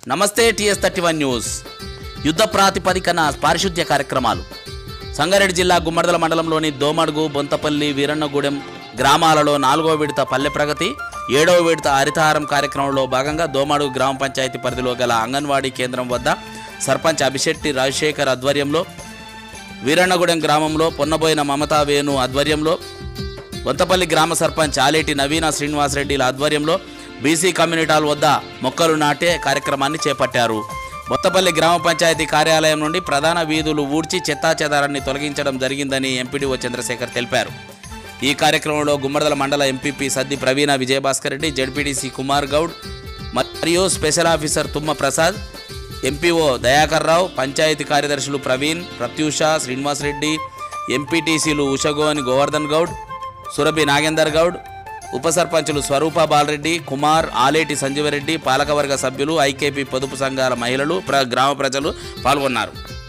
నమస్తే TS thirty one news యుద్ధ ప్రాతిపదికన పారిశుద్ధ్య కార్యక్రమాలు సంగారెడ్డి జిల్లా గుమ్మడిదల మండలంలోని దోమడుగు బొంతపల్లి వీరన్నగూడెం గ్రామాలలో నాలుగో విడత పల్లె ప్రగతి ఏడవ విడత హరితహారం కార్యక్రమంలో భాగంగా దోమడుగు గ్రామ పంచాయతీ పరిధిలో గల అంగన్వాడీ కేంద్రం వద్ద సర్పంచ్ అభిశెట్టి రాజశేఖర్ ఆధ్వర్యంలో వీరన్నగూడెం గ్రామంలో పొన్నబోయిన మమతా వేణు ఆధ్వర్యంలో బొంతపల్లి గ్రామ సర్పంచ్ ఆలేటి నవీన శ్రీనివాసరెడ్డిల ఆధ్వర్యంలో బీసీ కమ్యూనిటీ హాల్ వద్ద మొక్కలు నాటే కార్యక్రమాన్ని చేపట్టారు బొత్తపల్లి గ్రామ పంచాయతీ కార్యాలయం నుండి ప్రధాన వీధులు ఊడ్చి చెత్తాచెదారాన్ని తొలగించడం జరిగిందని ఎంపీడీఓ చంద్రశేఖర్ తెలిపారు ఈ కార్యక్రమంలో గుమ్మడిదల మండల ఎంపీపీ సద్ది ప్రవీణ విజయభాస్కర్ రెడ్డి జడ్పీటీసీ కుమార్ గౌడ్ మరియు special officer Tumma Prasad MPO Dayakar Rao panchayat కార్యదర్శులు ప్రవీణ్ ప్రత్యూష శ్రీనివాస్ రెడ్డి ఎంపీటీసీలు ఉషగోని గోవర్ధన్ గౌడ్ సురభి నాగేందర్ గౌడ్ ఉప సర్పంచులు స్వరూప బాలరెడ్డి కుమార్ ఆలేటి సంజీవరెడ్డి పాలకవర్గ సభ్యులు ఐకేపీ పొదుపు సంఘాల మహిళలు ప్ర గ్రామ ప్రజలు పాల్గొన్నారు